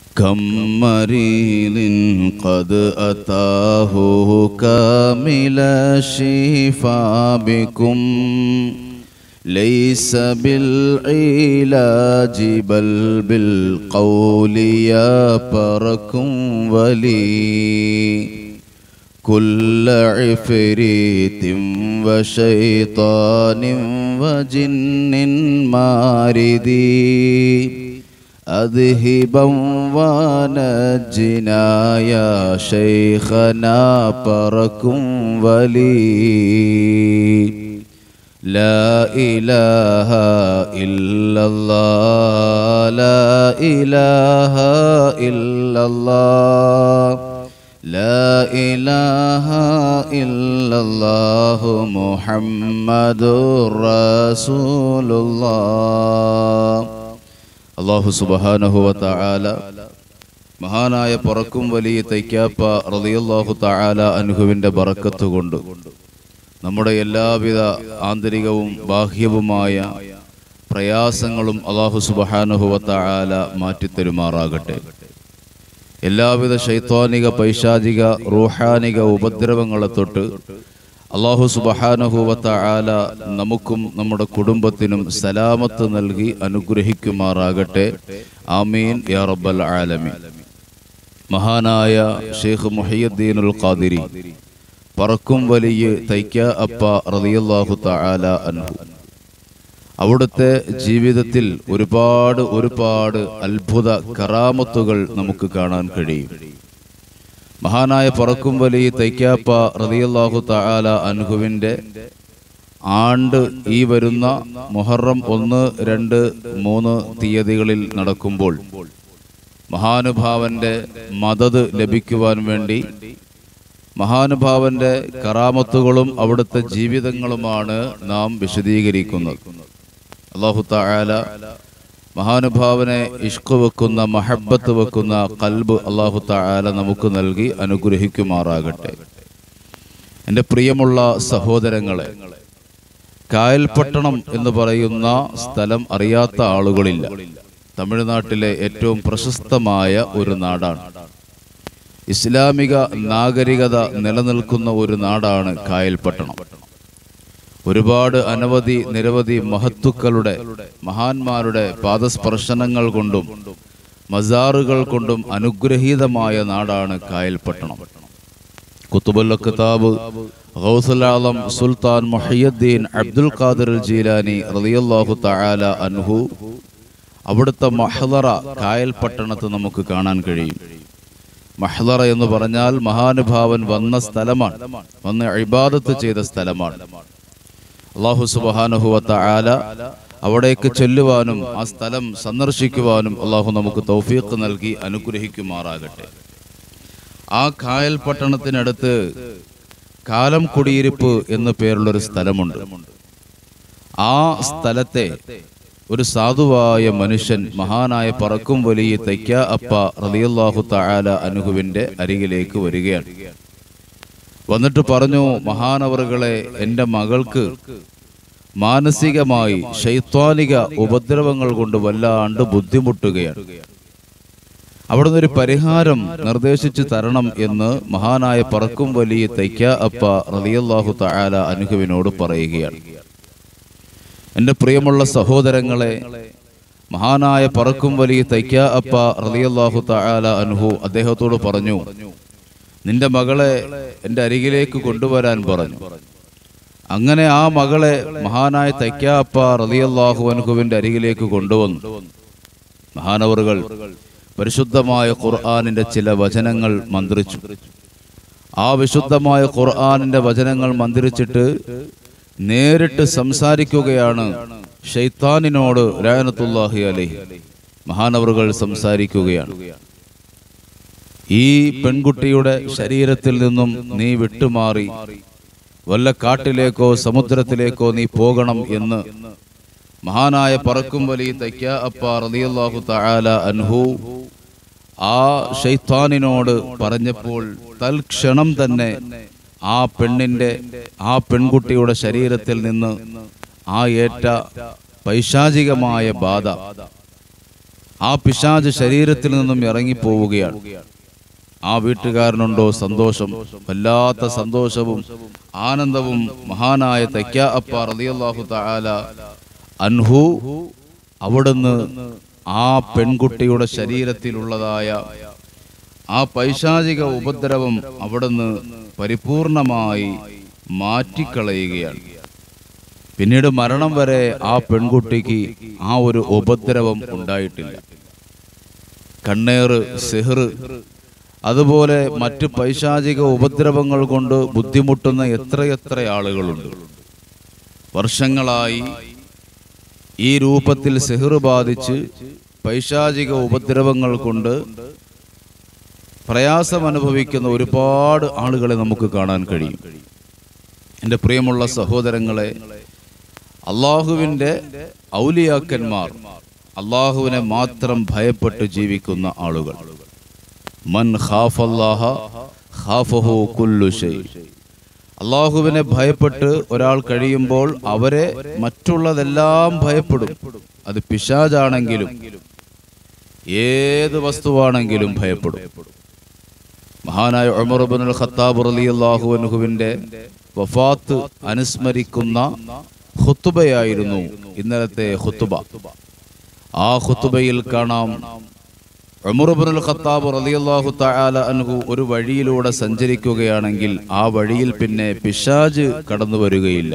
كم مريض قد أتاه كامل الشفاء بكم ليس بالعلاج بل بالقول يا بركم ولي كل عفريت وشيطان وجن ماردي أذهبا ونجنا يا شيخنا بركم ولي لا إله إلا الله لا إله إلا الله لا إله إلا الله محمد رسول الله അള്ളാഹു സുബഹാനഹുവ താല മഹാനായ പറക്കും വലിയ തൈക്കാപ്പ റളിയല്ലാഹു താല അനുഹുവിൻ്റെ ബറക്കത്ത് കൊണ്ട് നമ്മുടെ എല്ലാവിധ ആന്തരികവും ബാഹ്യവുമായ പ്രയാസങ്ങളും അള്ളാഹു സുബഹാനഹുവ താല മാറ്റിത്തരുമാറാകട്ടെ എല്ലാവിധ ശൈത്വാനിക പൈശാചിക റൂഹാനിക ഉപദ്രവങ്ങളെ തൊട്ട് അള്ളാഹു സുബഹാനഹുവത്ത ആല നമുക്കും നമ്മുടെ കുടുംബത്തിനും സലാമത്ത് നൽകി അനുഗ്രഹിക്കുമാറാകട്ടെ ആമീൻ യാ റബ്ബൽ ആലമീൻ മഹാനായ ഷെയ്ഖ് മുഹയ്യുദ്ദീനുൽ ഖാദിരി പറക്കും വലിയ തൈക്ക അപ്പ റളിയല്ലാഹു തആല അൻഹു അവിടുത്തെ ജീവിതത്തിൽ ഒരുപാട് ഒരുപാട് അത്ഭുത കറാമത്തുകൾ നമുക്ക് കാണാൻ കഴിയും മഹാനായ പറക്കും വലിയ തൈക്കാപ്പ റതിയല്ലാഹു തആല അൻഹുവിൻ്റെ ആണ്ട് ഈ വരുന്ന മുഹറം ഒന്ന് രണ്ട് മൂന്ന് തീയതികളിൽ നടക്കുമ്പോൾ മഹാനുഭാവന്റെ മദത് ലഭിക്കുവാൻ വേണ്ടി മഹാനുഭാവന്റെ കറാമത്തുകളും അവിടുത്തെ ജീവിതങ്ങളുമാണ് നാം വിശദീകരിക്കുന്നത് അള്ളാഹു തആല മഹാനുഭാവനെ ഇഷ്ക് വെക്കുന്ന മഹബത്ത് വെക്കുന്ന കൽബ് അള്ളാഹു തആല നമുക്ക് നൽകി അനുഗ്രഹിക്കുമാറാകട്ടെ എൻ്റെ പ്രിയമുള്ള സഹോദരങ്ങളെ കായൽപട്ടണം എന്ന് പറയുന്ന സ്ഥലം അറിയാത്ത ആളുകളില്ല തമിഴ്നാട്ടിലെ ഏറ്റവും പ്രശസ്തമായ ഒരു നാടാണ് ഇസ്ലാമിക നാഗരികത നിലനിൽക്കുന്ന ഒരു നാടാണ് കായൽപട്ടണം ഒരുപാട് അനവധി നിരവധി മഹത്തുക്കളുടെ മഹാന്മാരുടെ പാദസ്പർശനങ്ങൾ കൊണ്ടും മസാറുകൾ കൊണ്ടും അനുഗ്രഹീതമായ നാടാണ് കായൽപട്ടണം കുത്തുബുൽ കിതാബ് ഗൗസുലാളം സുൽത്താൻ മുഹയ്യുദ്ദീൻ അബ്ദുൽ ഖാദിർ ജീലാനി റളിയല്ലാഹു തആല അൻഹു അവിടുത്തെ മഹ്ലറ കായൽപട്ടണത്ത് നമുക്ക് കാണാൻ കഴിയും മഹ്ലറ എന്ന് പറഞ്ഞാൽ മഹാനുഭാവൻ വന്ന സ്ഥലമാണ് വന്ന് ഇബാദത്ത് ചെയ്ത സ്ഥലമാണ് അള്ളാഹു സുബാനുഹുവത്ത ആല അവിടേക്ക് ചെല്ലുവാനും ആ സ്ഥലം സന്ദർശിക്കുവാനും അള്ളാഹു നമുക്ക് തൗഫീഖ് നൽകി അനുഗ്രഹിക്കുമാറാകട്ടെ ആ കായൽ പട്ടണത്തിനടുത്ത് കാലം കുടിയിരിപ്പ് എന്നു പേരുള്ളൊരു സ്ഥലമുണ്ട് ആ സ്ഥലത്തെ ഒരു സാധുവായ മനുഷ്യൻ മഹാനായ പറക്കും വലിയ തയ്ക്ക അപ്പ റളിയല്ലാഹു തആല അനുഹുവിന്റെ അരികിലേക്ക് വരികയാണ് വന്നിട്ട് പറഞ്ഞു മഹാനവറുകളെ എൻ്റെ മകൾക്ക് മാനസികമായി ശൈത്വാനിക ഉപദ്രവങ്ങൾ കൊണ്ട് വല്ലാണ്ട് ബുദ്ധിമുട്ടുകയാണ് അവിടുന്ന് ഒരു പരിഹാരം നിർദ്ദേശിച്ചു തരണം എന്ന് മഹാനായ പറക്കും വലിയ തൈക്ക അപ്പ റളിയല്ലാഹു തആല അനുഹുവിനോട് പറയുകയാണ് എൻ്റെ പ്രിയമുള്ള സഹോദരങ്ങളെ മഹാനായ പറക്കും വലിയ തൈക്ക അപ്പ റളിയല്ലാഹു തആല അനുഹു അദ്ദേഹത്തോട് പറഞ്ഞു നിന്റെ മകളെ എൻ്റെ അരികിലേക്ക് കൊണ്ടുവരാൻ പറഞ്ഞു അങ്ങനെ ആ മകളെ മഹാനായ തൈക്കാപ്പ റളിയല്ലാഹു അൻഹുവിന്റെ അരികിലേക്ക് കൊണ്ടുവന്നു മഹാനവറുകൾ പരിശുദ്ധമായ ഖുർആാനിന്റെ ചില വചനങ്ങൾ മന്ത്രിച്ചു ആ വിശുദ്ധമായ ഖുർആാനിന്റെ വചനങ്ങൾ മന്ത്രിച്ചിട്ട് നേരിട്ട് സംസാരിക്കുകയാണ് ഷെയ്ത്താനിനോട് രായനത്തുല്ലാഹി അലൈഹി മഹാനവറുകൾ സംസാരിക്കുകയാണ് ഈ പെൺകുട്ടിയുടെ ശരീരത്തിൽ നിന്നും നീ വിട്ടുമാറി വല്ല കാട്ടിലേക്കോ സമുദ്രത്തിലേക്കോ നീ പോകണം എന്ന് മഹാനായ പറക്കും വലിയ തയ്ക്ക അപ്പ റളിയല്ലാഹു തആല അൻഹു ആ ഷെയ്ത്താനിനോട് പറഞ്ഞപ്പോൾ തൽക്ഷണം തന്നെ ആ പെണ്ണിന്റെ ആ പെൺകുട്ടിയുടെ ശരീരത്തിൽ നിന്ന് ആ ഏറ്റ പൈശാചികമായ ബാധ ആ പിശാജ് ശരീരത്തിൽ നിന്നും ഇറങ്ങിപ്പോവുകയാണ് ആ വീട്ടുകാരനുണ്ടോ സന്തോഷം വല്ലാത്ത സന്തോഷവും ആനന്ദവും മഹാനായ തയ്ക്ക അപ്പ റളിയല്ലാഹു തആല അൻഹു അവിടുന്ന് ആ പെൺകുട്ടിയുടെ ശരീരത്തിലുള്ളതായ ആ പൈശാചിക ഉപദ്രവം അവിടുന്ന് പരിപൂർണമായി മാറ്റിക്കളയുകയാണ് പിന്നീട് മരണം വരെ ആ പെൺകുട്ടിക്ക് ആ ഒരു ഉപദ്രവം ഉണ്ടായിട്ടില്ല കണ്ണേറ് സിഹർ അതുപോലെ മറ്റ് പൈശാചിക ഉപദ്രവങ്ങൾ കൊണ്ട് ബുദ്ധിമുട്ടുന്ന എത്രയെത്ര ആളുകളുണ്ട് വർഷങ്ങളായി ഈ രൂപത്തിൽ സിഹർ ബാധിച്ച് പൈശാചിക ഉപദ്രവങ്ങൾ കൊണ്ട് പ്രയാസം അനുഭവിക്കുന്ന ഒരുപാട് ആളുകളെ നമുക്ക് കാണാൻ കഴിയും എൻ്റെ പ്രിയമുള്ള സഹോദരങ്ങളെ അള്ളാഹുവിൻ്റെ ഔലിയാക്കന്മാർ അള്ളാഹുവിനെ മാത്രം ഭയപ്പെട്ട് ജീവിക്കുന്ന ആളുകൾ മൻ ഖാഫല്ലാഹ ഖാഫഹു കുല്ലു ഷൈ അള്ളാഹുവിനെ ഭയപ്പെട്ട് ഒരാൾ കഴിയുമ്പോൾ അവരെ മറ്റുള്ളതെല്ലാം ഭയപ്പെടും അത് പിശാജാണെങ്കിലും ഏത് വസ്തുവാണെങ്കിലും ഭയപ്പെടും മഹാനായ ഉമർ ഇബ്നുൽ ഖത്താബ് റളിയല്ലാഹു അൻഹുവിന്റെ വഫാത്ത് അനുസ്മരിക്കുന്ന ഖുത്തുബയായിരുന്നു ഇന്നലത്തെ ഖുത്തുബ ആ ഖുത്തുബയിൽ കാണാം ഉമർ ഇബ്നുൽ ഖത്താബ് റളിയല്ലാഹു തആല അൻഹു ഒരു വഴിയിലൂടെ സഞ്ചരിക്കുകയാണെങ്കിൽ ആ വഴിയിൽ പിന്നെ പിശാജ് കടന്നു വരികയില്ല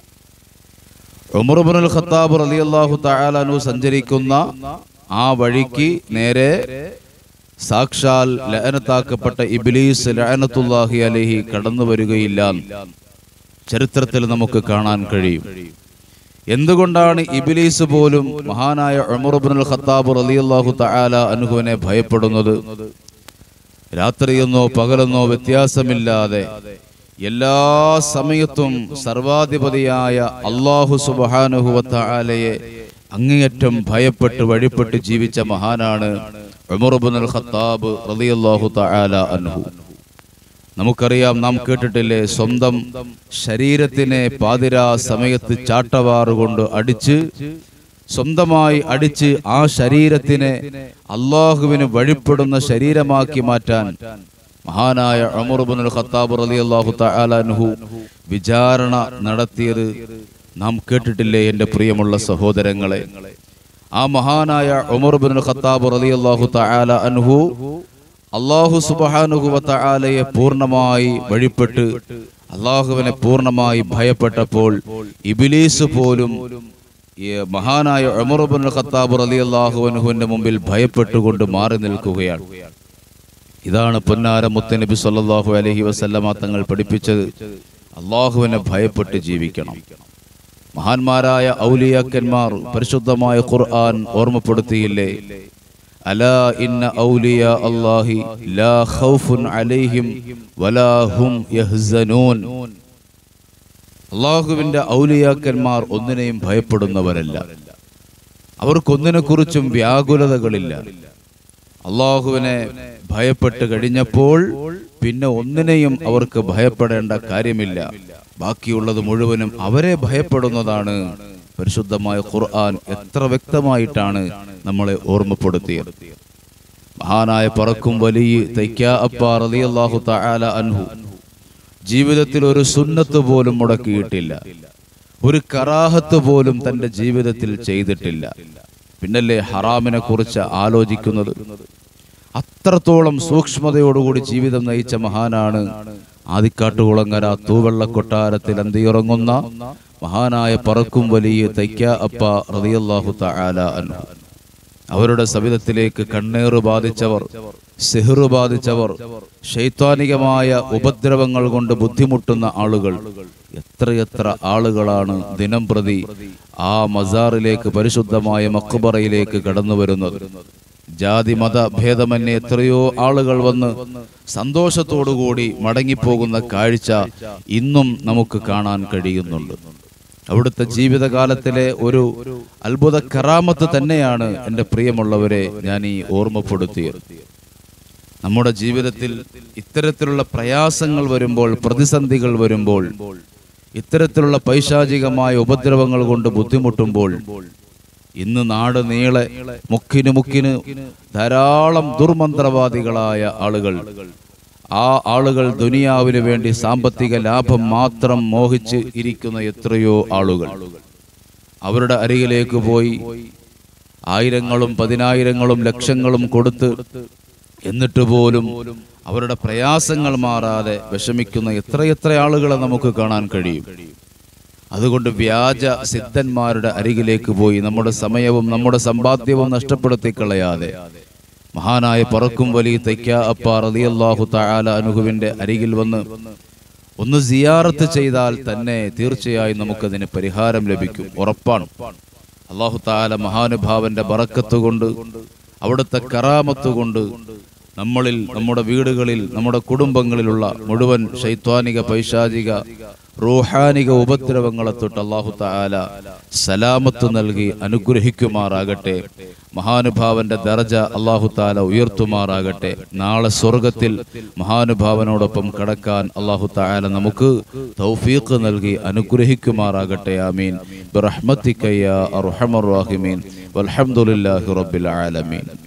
ഉമർ ഇബ്നുൽ ഖത്താബ് റളിയല്ലാഹു തആല അൻഹു സഞ്ചരിക്കുന്ന ആ വഴിക്ക് നേരെ സാക്ഷാൽ ലഅനത്താക്കപ്പെട്ട ഇബ്ലീസ് ലഅനത്തുല്ലാഹി അലൈഹി കടന്നു വരികയില്ല ചരിത്രത്തിൽ നമുക്ക് കാണാൻ കഴിയും എന്തുകൊണ്ടാണ് ഇബിലീസ് പോലും മഹാനായ ഉമർ ഇബ്നുൽ ഖത്താബ് റളിയല്ലാഹു തആല അൻഹുവിനെ ഭയപ്പെടുന്നത് രാത്രിയെന്നോ പകലെന്നോ വ്യത്യാസമില്ലാതെ എല്ലാ സമയത്തും സർവാധിപതിയായ അള്ളാഹു സുബ്ഹാനഹു വ തആലയെ അങ്ങേയറ്റം ഭയപ്പെട്ട് വഴിപ്പെട്ട് ജീവിച്ച മഹാനാണ് ഉമർ ഇബ്നുൽ ഖത്താബ് റളിയല്ലാഹു തആല അൻഹു നമുക്കറിയാം നാം കേട്ടിട്ടില്ലേ സ്വന്തം ശരീരത്തിനെ പാതിരാ സമയത്ത് ചാട്ടവാറുകൊണ്ട് അടിച്ച് സ്വന്തമായി അടിച്ച് ആ ശരീരത്തിനെ അള്ളാഹുവിന് വഴിപ്പെടുന്ന ശരീരമാക്കി മാറ്റാൻ മഹാനായ അമറുബുൽ ഖത്താബ് റളിയല്ലാഹു തആല അൻഹു വിചാരണ നടത്തിയത് നാം കേട്ടിട്ടില്ലേ എൻ്റെ പ്രിയമുള്ള സഹോദരങ്ങളെ ആ മഹാനായ ഉമർ ബിൻ ഖത്താബ് റളിയല്ലാഹു തആല അൻഹു അള്ളാഹു സുബ്ഹാനഹു വ തആലയെ പൂർണ്ണമായി വഴിപ്പെട്ട് അള്ളാഹുവിനെ പൂർണ്ണമായി ഭയപ്പെട്ടപ്പോൾ ഇബിലീസ് പോലും ഈ മഹാനായ ഉമർ ബിൻ ഖത്താബ് റളിയല്ലാഹു അൻഹുവിന്റെ മുമ്പിൽ ഭയപ്പെട്ടുകൊണ്ട് മാറി നിൽക്കുകയാണ് ഇതാണ് പൊന്നാര മുത്തനബി സല്ലല്ലാഹു അലൈഹി വസല്ലമ തങ്ങൾ പഠിപ്പിച്ചത് അള്ളാഹുവിനെ ഭയപ്പെട്ട് ജീവിക്കണം മഹാന്മാരായ ഔലിയാക്കന്മാർ പരിശുദ്ധമായ ഖുർആൻ ഓർമ്മപ്പെടുത്തിയില്ലേ അലാ ഇന്ന ഔലിയ അല്ലാഹി ലാ ഖൗഫുൻ അലൈഹിം വലാ ഹും യഹ്സനൂൻ അള്ളാഹുവിന്റെ ഔലിയാക്കന്മാർ ഒന്നിനെയും ഭയപ്പെടുന്നവരല്ല അവർക്കൊന്നിനെ കുറിച്ചും വ്യാകുലതകളില്ല അള്ളാഹുവിനെ ഭയപ്പെട്ട് കഴിഞ്ഞപ്പോൾ പിന്നെ ഒന്നിനെയും അവർക്ക് ഭയപ്പെടേണ്ട കാര്യമില്ല ബാക്കിയുള്ളത് മുഴുവനും അവരെ ഭയപ്പെടുന്നതാണ് പരിശുദ്ധമായ ഖുർആൻ എത്ര വ്യക്തമായിട്ടാണ് നമ്മളെ ഓർമ്മപ്പെടുത്തിയത് മഹാനായ പറക്കും വലിയ തൈക്കാ അപ്പ റളിയല്ലാഹു തആല അൻഹു ജീവിതത്തിൽ ഒരു സുന്നത്ത് പോലും മുടക്കിയിട്ടില്ല ഒരു കറാഹത്ത് പോലും തന്റെ ജീവിതത്തിൽ ചെയ്തിട്ടില്ല പിന്നല്ലേ ഹറാമിനെ കുറിച്ച് ആലോചിക്കുന്നത് അത്രത്തോളം സൂക്ഷ്മതയോടുകൂടി ജീവിതം നയിച്ച മഹാനാണ് ആദിക്കാട്ടുകുളങ്ങര തൂവെള്ള കൊട്ടാരത്തിൽ അന്തിയുറങ്ങുന്ന മഹാനായ പറക്കും വലിയ തൈക്ക അപ്പ റളിയല്ലാഹു തആല അൻഹു അവരുടെ സവിധത്തിലേക്ക് കണ്ണേറ് ബാധിച്ചവർ സിഹറ് ബാധിച്ചവർ ശൈത്വാനികമായ ഉപദ്രവങ്ങൾ കൊണ്ട് ബുദ്ധിമുട്ടുന്ന ആളുകൾ എത്രയെത്ര ആളുകളാണ് ദിനം പ്രതി ആ മസാറിലേക്ക് പരിശുദ്ധമായ മക്കുബറയിലേക്ക് കടന്നു വരുന്നത് ജാതി മത ഭേദമന്യേ എത്രയോ ആളുകൾ വന്ന് സന്തോഷത്തോടുകൂടി മടങ്ങിപ്പോകുന്ന കാഴ്ച ഇന്നും നമുക്ക് കാണാൻ കഴിയുന്നുണ്ട് അവിടുത്തെ ജീവിതകാലത്തിലെ ഒരു അത്ഭുത കറാമത്ത് തന്നെയാണ് എൻ്റെ പ്രിയമുള്ളവരെ ഞാൻ ഈ ഓർമ്മപ്പെടുത്തിയത് നമ്മുടെ ജീവിതത്തിൽ ഇത്തരത്തിലുള്ള പ്രയാസങ്ങൾ വരുമ്പോൾ പ്രതിസന്ധികൾ വരുമ്പോൾ ഇത്തരത്തിലുള്ള പൈശാചികമായ ഉപദ്രവങ്ങൾ കൊണ്ട് ബുദ്ധിമുട്ടുമ്പോൾ ഇന്ന് നാട് നീളെ മുക്കിന് മുക്കിന് ധാരാളം ദുർമന്ത്രവാദികളായ ആളുകൾ ആ ആളുകൾ ദുനിയാവിന് വേണ്ടി സാമ്പത്തിക ലാഭം മാത്രം മോഹിച്ച് ഇരിക്കുന്ന എത്രയോ ആളുകൾ അവരുടെ അരികിലേക്ക് പോയി ആയിരങ്ങളും പതിനായിരങ്ങളും ലക്ഷങ്ങളും കൊടുത്ത് എന്നിട്ട് പോലും അവരുടെ പ്രയാസങ്ങൾ മാറാതെ വിഷമിക്കുന്ന എത്രയെത്ര ആളുകളെ നമുക്ക് കാണാൻ കഴിയും അതുകൊണ്ട് വ്യാജ സിദ്ധന്മാരുടെ അരികിലേക്ക് പോയി നമ്മുടെ സമയവും നമ്മുടെ സമ്പാദ്യവും നഷ്ടപ്പെടുത്തി കളയാതെ മഹാനായ പറക്കും വലിയ തയ്ക്ക അപ്പ റളിയല്ലാഹു തആല അനുഹുവിന്റെ അരികിൽ വന്ന് ഒന്ന് സിയാറത്ത് ചെയ്താൽ തന്നെ തീർച്ചയായും നമുക്കതിന് പരിഹാരം ലഭിക്കും ഉറപ്പാണ് അള്ളാഹു താല മഹാനുഭാവന്റെ ബറക്കത്ത് കൊണ്ട് അവിടുത്തെ കറാമത്ത് കൊണ്ട് നമ്മളിൽ നമ്മുടെ വീടുകളിൽ നമ്മുടെ കുടുംബങ്ങളിലുള്ള മുഴുവൻ ശൈത്വാനിക പൈശാചിക റൂഹാനിക ഉപദ്രവങ്ങളെ തൊട്ട് അള്ളാഹു താല സലാമത്ത് നൽകി അനുഗ്രഹിക്കുമാറാകട്ടെ മഹാനുഭാവന്റെ ദർജ അള്ളാഹു താല ഉയർത്തുമാറാകട്ടെ നാളെ സ്വർഗത്തിൽ മഹാനുഭാവനോടൊപ്പം കടക്കാൻ അള്ളാഹു താല നമുക്ക് തൗഫീഖ് നൽകി അനുഗ്രഹിക്കുമാറാകട്ടെ ആമീൻ ബിറഹ്മത്തിക്കയ്യ അർഹമർ റാഹിമീൻ വൽഹംദുലില്ലാഹി റബ്ബിൽ ആലമീൻ